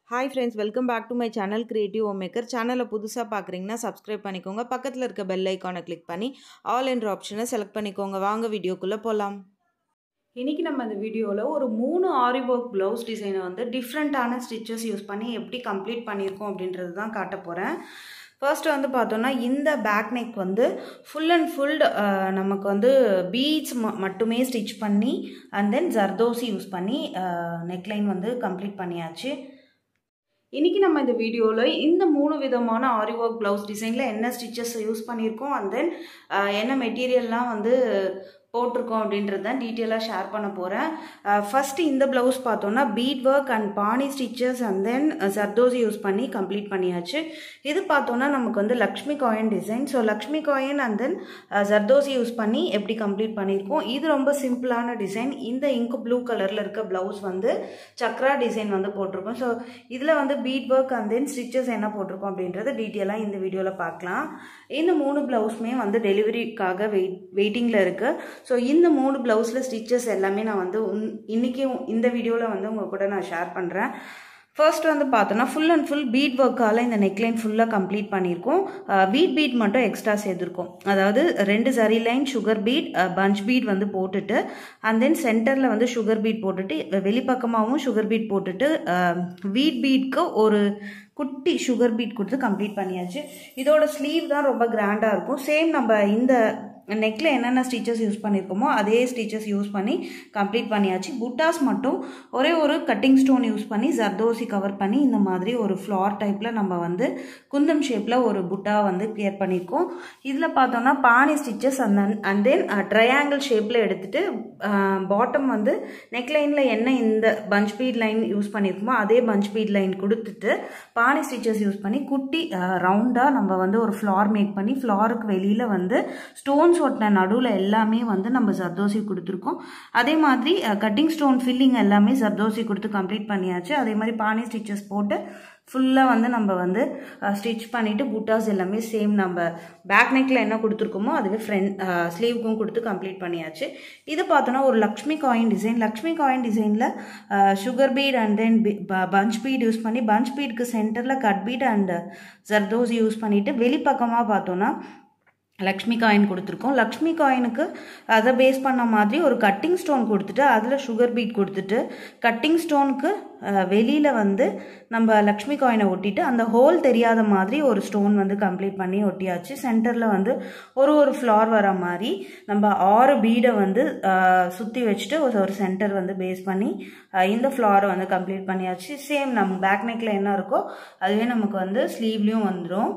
hi friends welcome back to my channel creative home maker சேனலை புதுசாக பார்க்குறீங்கன்னா subscribe பண்ணிக்கோங்க பக்கத்தில் இருக்க பெல் ஐக்கானை கிளிக் பண்ணி ஆல் என்ற ஆப்ஷனை செலக்ட் பண்ணிக்கோங்க வாங்க வீடியோக்குள்ளே போகலாம் இன்றைக்கி நம்ம இந்த வீடியோவில் ஒரு மூணு ஆரி ஒர்க் ப்ளவுஸ் டிசைனை வந்து டிஃப்ரெண்ட்டான ஸ்டிச்சஸ் யூஸ் பண்ணி எப்படி கம்ப்ளீட் பண்ணியிருக்கோம் அப்படின்றது தான் காட்ட போகிறேன் ஃபர்ஸ்ட் வந்து பார்த்தோன்னா இந்த பேக் நெக் வந்து ஃபுல் அண்ட் ஃபுல் நமக்கு வந்து பீட்ஸ் ம மட்டுமே ஸ்டிச் பண்ணி அண்ட் தென் ஜர்தோசி யூஸ் பண்ணி நெக்லைன் வந்து கம்ப்ளீட் பண்ணியாச்சு இன்றைக்கி நம்ம இந்த வீடியோவில் இந்த மூணு விதமான ஆரி ஒர்க் ப்ளவுஸ் டிசைனில் என்ன ஸ்டிச்சஸ் யூஸ் பண்ணியிருக்கோம் அண்ட் தென் என்ன மெட்டீரியல்லாம் வந்து போட்டிருக்கோம் அப்படின்றத டீட்டெயிலாக ஷேர் பண்ண போகிறேன் ஃபஸ்ட்டு இந்த ப்ளவுஸ் பார்த்தோன்னா பீட் ஒர்க் அண்ட் பானி stitches and then zardozi use பண்ணி கம்ப்ளீட் பண்ணியாச்சு இது பார்த்தோன்னா நமக்கு வந்து Lakshmi coin design so Lakshmi coin and then zardozi use பண்ணி எப்படி கம்ப்ளீட் பண்ணியிருக்கோம் இது ரொம்ப சிம்பிளான டிசைன் இந்த இங்கு ப்ளூ கலரில் இருக்க ப்ளவுஸ் வந்து சக்ரா டிசைன் வந்து போட்டிருக்கோம் ஸோ இதில் வந்து bead work and then stitches என்ன போட்டிருக்கோம் அப்படின்றத டீட்டெயிலாக இந்த வீடியோவில் பார்க்கலாம் இந்த மூணு ப்ளவுஸுமே வந்து டெலிவரிக்காக வெயிட் வெயிட்டிங்கில் இருக்குது ஸோ இந்த மூணு ப்ளவுஸில் ஸ்டிச்சஸ் எல்லாமே நான் வந்து இன்றைக்கும் இந்த வீடியோவில் வந்து உங்கள் கூட நான் ஷேர் பண்ணுறேன் ஃபர்ஸ்ட் வந்து பார்த்தோன்னா ஃபுல் அண்ட் ஃபுல் பீட் ஒர்க்கால் இந்த நெக்லைன் ஃபுல்லாக கம்ப்ளீட் பண்ணியிருக்கோம் பீட் பீட் மட்டும் எக்ஸ்ட்ரா சேர்த்துருக்கோம் அதாவது ரெண்டு சரி line sugar bead punch bead வந்து போட்டுட்டு அண்ட் தென் சென்டரில் வந்து சுகர் பீட் போட்டுட்டு வெளிப்பக்கமாகவும் சுகர் பீட் போட்டுட்டு வீட் பீட்க்கு ஒரு குட்டி சுகர் பீட் கொடுத்து கம்ப்ளீட் பண்ணியாச்சு இதோட ஸ்லீவ் தான் ரொம்ப கிராண்டாக இருக்கும் சேம் நம்ம இந்த நெக்கில் என்னென்ன ஸ்டிச்சஸ் யூஸ் பண்ணியிருக்கோமோ அதே ஸ்டிச்சஸ் யூஸ் பண்ணி கம்ப்ளீட் பண்ணியாச்சு புட்டாஸ் மட்டும் ஒரே ஒரு கட்டிங் ஸ்டோன் யூஸ் பண்ணி ஜர்தோசி கவர் பண்ணி இந்த மாதிரி ஒரு ஃப்ளார் டைப்பில் நம்ம வந்து குந்தம் ஷேப்பில் ஒரு புட்டா வந்து கிரியேட் பண்ணியிருக்கோம் இதில் பார்த்தோன்னா பானி ஸ்டிச்சஸ் அந்த அண்ட் தென் ட்ரையாங்கிள் ஷேப்பில் எடுத்துகிட்டு பாட்டம் வந்து நெக்லைனில் என்ன இந்த பஞ்ச் பீட் லைன் யூஸ் பண்ணியிருக்கோமோ அதே பஞ்ச் பீட் லைன் கொடுத்துட்டு பானி ஸ்டிச்சஸ் யூஸ் பண்ணி குட்டி ரவுண்டாக நம்ம வந்து ஒரு ஃப்ளார் மேக் பண்ணி ஃப்ளாருக்கு வெளியில் வந்து ஸ்டோன்ஸ் ஒட்டின நடுவில் எல்லாமே வந்து நம்ம சர்தோசி கொடுத்துருக்கோம் அதே மாதிரி கட்டிங் ஸ்டோன் ஃபில்லிங் எல்லாமே சர்தோசி கொடுத்து கம்ப்ளீட் பண்ணியாச்சு அதே மாதிரி பானி ஸ்டிச்சஸ் போட்டு ஃபுல்லாக வந்து நம்ம வந்து ஸ்டிச் பண்ணிவிட்டு புட்டாஸ் எல்லாமே சேம் நம்ம பேக் நெக்கில் என்ன கொடுத்துருக்கோமோ அதுவே ஃப்ரண்ட் ஸ்லீவுக்கும் கொடுத்து கம்ப்ளீட் பண்ணியாச்சு இது பார்த்தோன்னா ஒரு Lakshmi coin design Lakshmi coin டிசைனில் sugar bead and then punch bead use பண்ணி பஞ்ச் பீட்க்கு சென்டரில் cut bead and zardozi use பண்ணிவிட்டு வெளிப்பக்கமாக பார்த்தோன்னா லக்ஷ்மி காயின் கொடுத்துருக்கோம் லக்ஷ்மி காயினுக்கு அதை பேஸ் பண்ண மாதிரி ஒரு கட்டிங் ஸ்டோன் கொடுத்துட்டு அதில் சுகர் பீட் கொடுத்துட்டு கட்டிங் ஸ்டோனுக்கு வெளியில் வந்து நம்ம லக்ஷ்மி காயினை ஒட்டிட்டு அந்த ஹோல் தெரியாத மாதிரி ஒரு ஸ்டோன் வந்து கம்ப்ளீட் பண்ணி ஒட்டியாச்சு சென்டரில் வந்து ஒரு ஒரு ஃப்ளார் வர மாதிரி நம்ம ஆறு பீடை வந்து சுற்றி வச்சுட்டு ஒரு சென்டர் வந்து பேஸ் பண்ணி இந்த ஃப்ளாரை வந்து கம்ப்ளீட் பண்ணியாச்சு சேம் நம்ம பேக் நெக்கில் என்ன இருக்கோ அதுவே நமக்கு வந்து ஸ்லீவ்லேயும் வந்துடும்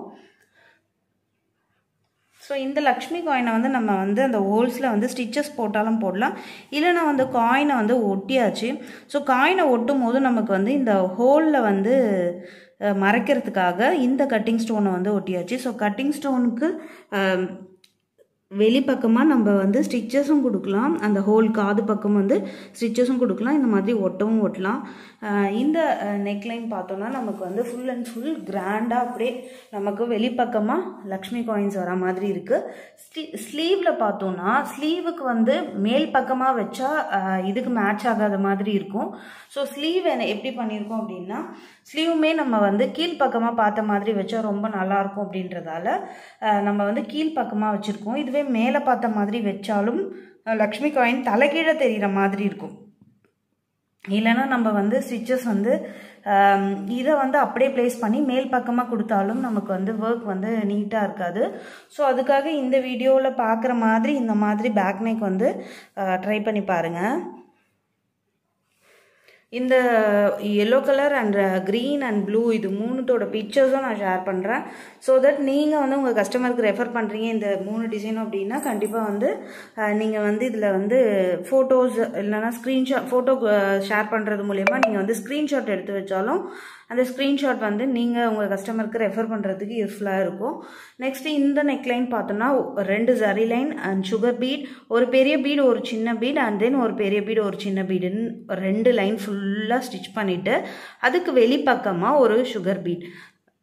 ஸோ இந்த லக்ஷ்மி காயினை வந்து நம்ம வந்து அந்த ஹோல்ஸில் வந்து ஸ்டிச்சஸ் போட்டாலும் போடலாம் இல்லைனா வந்து காயினை வந்து ஒட்டியாச்சு ஸோ காயினை ஒட்டும் போது நமக்கு வந்து இந்த ஹோலில் வந்து மறைக்கிறதுக்காக இந்த கட்டிங் ஸ்டோனை வந்து ஒட்டியாச்சு ஸோ கட்டிங் ஸ்டோனுக்கு வெளிப்பக்கமாக நம்ம வந்து ஸ்டிச்சஸும் கொடுக்கலாம் அந்த ஹோல் காது பக்கம் வந்து ஸ்டிச்சஸும் கொடுக்கலாம் இந்த மாதிரி ஒட்டவும் ஒட்டலாம் இந்த நெக்லைன் பார்த்தோன்னா நமக்கு வந்து ஃபுல் அண்ட் ஃபுல் கிராண்டாக அப்படியே நமக்கு வெளிப்பக்கமாக லக்ஷ்மி காயின்ஸ் வர மாதிரி இருக்குது ஸ்லீ ஸ்லீவில் பார்த்தோன்னா ஸ்லீவுக்கு வந்து மேல் பக்கமாக வச்சா இதுக்கு மேட்ச் ஆகாத மாதிரி இருக்கும் ஸோ ஸ்லீவ் எப்படி பண்ணியிருக்கோம் அப்படின்னா ஸ்லீவுமே நம்ம வந்து கீழ்ப்பக்கமாக பார்த்த மாதிரி வச்சா ரொம்ப நல்லாயிருக்கும் அப்படின்றதால நம்ம வந்து கீழ்ப்பக்கமாக வச்சுருக்கோம் இதுவே மேலே பார்த்த மாதிரி வச்சாலும் லக்ஷ்மி காயின் தலைகீழே தெரிகிற மாதிரி இருக்கும் இல்லைன்னா நம்ம வந்து ஸ்டிச்சஸ் வந்து இதை வந்து அப்படியே ப்ளேஸ் பண்ணி மேல் பக்கமாக கொடுத்தாலும் நமக்கு வந்து ஒர்க் வந்து நீட்டாக இருக்காது ஸோ அதுக்காக இந்த வீடியோவில் பார்க்குற மாதிரி இந்த மாதிரி பேக் நெக் வந்து ட்ரை பண்ணி பாருங்கள் இந்த yellow colour and green and blue இது மூணுத்தோட பிக்சர்ஸும் நான் ஷேர் பண்ணுறேன் ஸோ தட் நீங்கள் வந்து உங்கள் கஸ்டமருக்கு ரெஃபர் பண்ணுறீங்க இந்த மூணு டிசைனும் அப்படின்னா கண்டிப்பாக வந்து நீங்கள் வந்து இதில் வந்து ஃபோட்டோஸ் இல்லைனா ஸ்க்ரீன்ஷாட் ஃபோட்டோ ஷேர் பண்ணுறது மூலயமா நீங்கள் வந்து ஸ்க்ரீன்ஷாட் எடுத்து வச்சாலும் அந்த ஸ்க்ரீன்ஷாட் வந்து நீங்கள் உங்கள் கஸ்டமருக்கு ரெஃபர் பண்ணுறதுக்கு யூஸ்ஃபுல்லாக இருக்கும் நெக்ஸ்ட்டு இந்த நெக்லைன் பார்த்தோன்னா ரெண்டு zari line and sugar bead ஒரு பெரிய பீடு ஒரு சின்ன பீட் அண்ட் தென் ஒரு பெரிய பீடு ஒரு சின்ன பீடுன்னு ரெண்டு லைன் ஃபுல்லாக ஸ்டிச் பண்ணிவிட்டு அதுக்கு வெளிப்பக்கமாக ஒரு சுகர் பீட்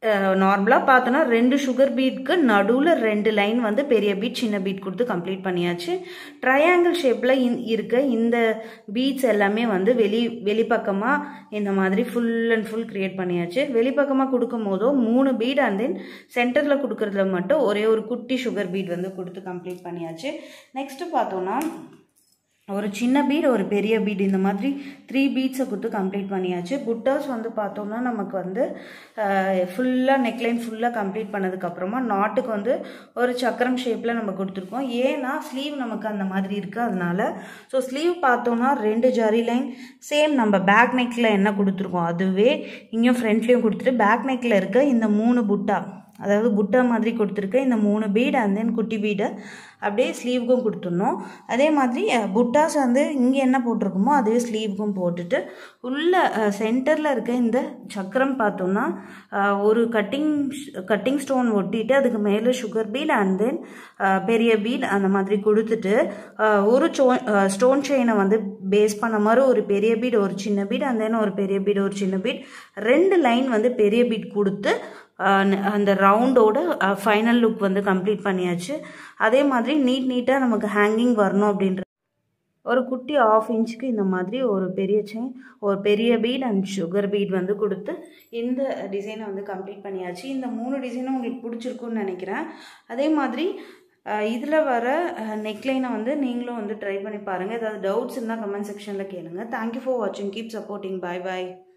நார்மலாக பார்த்தோன்னா ரெண்டு சுகர் பீட்க்கு நடுவில் ரெண்டு லைன் வந்து பெரிய பீட் சின்ன பீட் கொடுத்து கம்ப்ளீட் பண்ணியாச்சு ட்ரையாங்கிள் ஷேப்பில் இருக்க இந்த பீட்ஸ் எல்லாமே வந்து வெளி வெளிப்பக்கமாக இந்த மாதிரி ஃபுல் அண்ட் ஃபுல் க்ரியேட் பண்ணியாச்சு வெளிப்பக்கமாக கொடுக்கும் போதோ மூணு பீட் அண்ட் தென் சென்டரில் கொடுக்குறதுல மட்டும் ஒரே ஒரு குட்டி சுகர் பீட் வந்து கொடுத்து கம்ப்ளீட் பண்ணியாச்சு நெக்ஸ்ட்டு பார்த்தோன்னா ஒரு சின்ன பீட் ஒரு பெரிய பீட் இந்த மாதிரி த்ரீ பீட்ஸை கொடுத்து கம்ப்ளீட் பண்ணியாச்சு புட்டாஸ் வந்து பார்த்தோம்னா நமக்கு வந்து ஃபுல்லாக நெக்லைன் ஃபுல்லாக கம்ப்ளீட் பண்ணதுக்கப்புறமா நாட்டுக்கு வந்து ஒரு சக்கரம் ஷேப்பில் நம்ம கொடுத்துருக்கோம் ஏன்னா ஸ்லீவ் நமக்கு அந்த மாதிரி இருக்குது அதனால ஸோ ஸ்லீவ் பார்த்தோம்னா ரெண்டு ஜரி லைன் சேம் நம்ம பேக் நெக்கில் என்ன கொடுத்துருக்கோம் அதுவே இங்கேயும் ஃப்ரண்ட்லேயும் கொடுத்துட்டு பேக் நெக்கில் இருக்க இந்த மூணு புட்டா அதாவது புட்டா மாதிரி கொடுத்துருக்க இந்த மூணு பீடு அண்ட் தென் குட்டி பீடை அப்படியே ஸ்லீவுக்கும் கொடுத்துடணும் அதே மாதிரி புட்டாஸ் வந்து இங்கே என்ன போட்டிருக்குமோ அதுவே ஸ்லீவுக்கும் போட்டுட்டு உள்ள சென்டரில் இருக்க இந்த சக்கரம் பார்த்தோம்னா ஒரு கட்டிங் கட்டிங் ஸ்டோன் ஒட்டிட்டு அதுக்கு மேலே சுகர் பீட் அண்ட் தென் பெரிய பீட் அந்த மாதிரி கொடுத்துட்டு ஒரு சோ ஸ்டோன் செயினை வந்து பேஸ் பண்ண மாதிரி ஒரு பெரிய பீட் ஒரு சின்ன பீட் அண்ட் தென் ஒரு பெரிய பீட் ஒரு சின்ன பீட் ரெண்டு லைன் வந்து பெரிய பீட் கொடுத்து அந்த ரவுண்டோட ஃபைனல் லுக் வந்து கம்ப்ளீட் பண்ணியாச்சு அதே மாதிரி நீட் நீட்டாக நமக்கு ஹேங்கிங் வரணும் அப்படின்ற ஒரு குட்டி ஆஃப் இன்ச்சுக்கு இந்த மாதிரி ஒரு பெரிய செயின் ஒரு பெரிய பீட் அண்ட் சுகர் பீட் வந்து கொடுத்து இந்த டிசைனை வந்து கம்ப்ளீட் பண்ணியாச்சு இந்த மூணு டிசைனும் உங்களுக்கு பிடிச்சிருக்குன்னு நினைக்கிறேன் அதே மாதிரி இதில் வர நெக்லைனை வந்து நீங்களும் வந்து ட்ரை பண்ணி பாருங்கள் ஏதாவது டவுட்ஸ் இருந்தால் கமெண்ட் செக்ஷனில் கேளுங்கள் தேங்க்யூ ஃபார் வாட்சிங் கீப் சப்போர்ட்டிங் பாய் பாய்